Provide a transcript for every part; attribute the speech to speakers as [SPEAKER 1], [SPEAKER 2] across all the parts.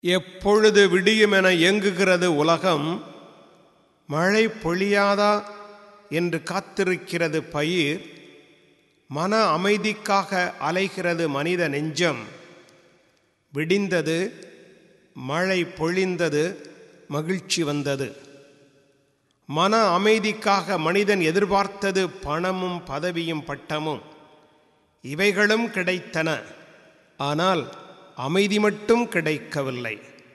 [SPEAKER 1] எப்பொழுது விடியுமென ஏங்குகிறது உலகம் மழை பொழியாதா என்று காத்திருக்கிறது பயிர் மன அமைதிக்காக அலைகிறது மனித நெஞ்சம் விடிந்தது மழை பொழிந்தது மகிழ்ச்சி வந்தது மன அமைதிக்காக மனிதன் எதிர்பார்த்தது பணமும் பதவியும் பட்டமும் இவைகளும் கிடைத்தன ஆனால் அமைதி மட்டும் கிடைக்கவில்லை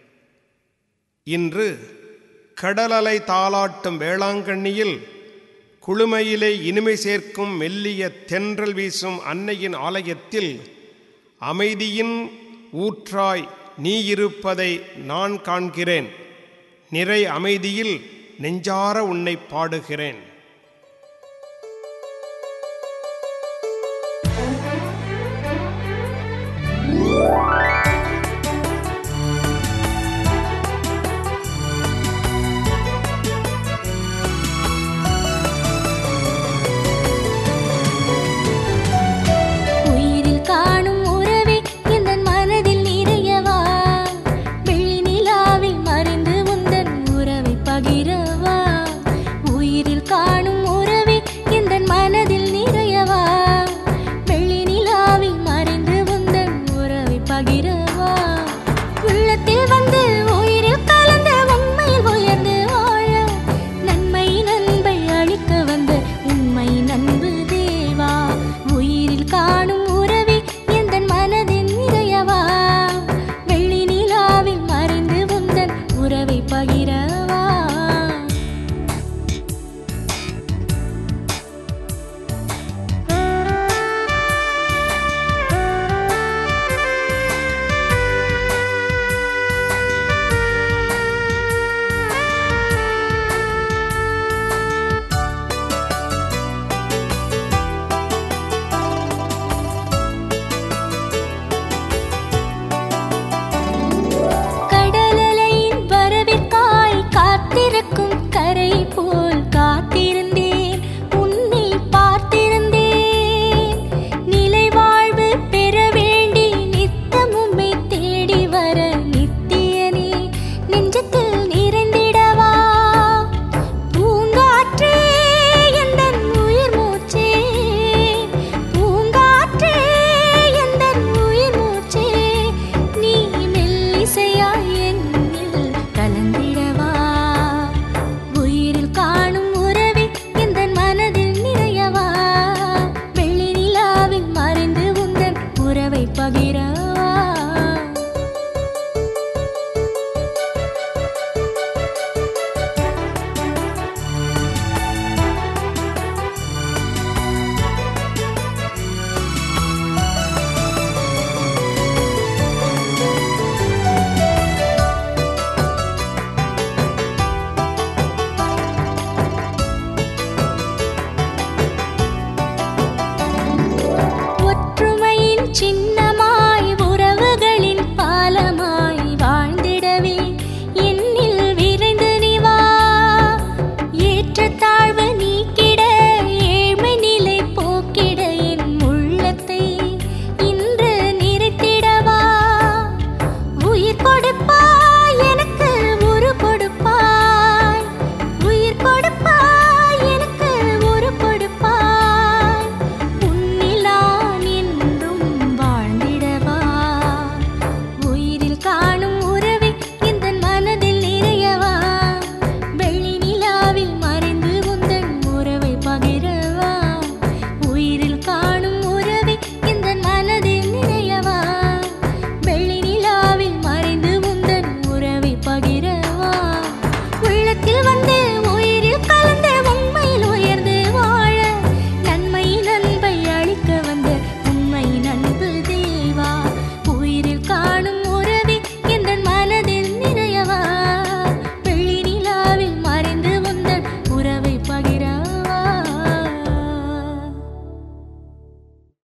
[SPEAKER 1] இன்று கடலலை தாளாட்டும் வேளாங்கண்ணியில் குளுமையிலே இனிமை சேர்க்கும் மெல்லிய தென்றல் வீசும் அன்னையின் ஆலயத்தில் அமைதியின் ஊற்றாய் நீ இருப்பதை நான் காண்கிறேன் நிறை அமைதியில் நெஞ்சார உன்னை பாடுகிறேன்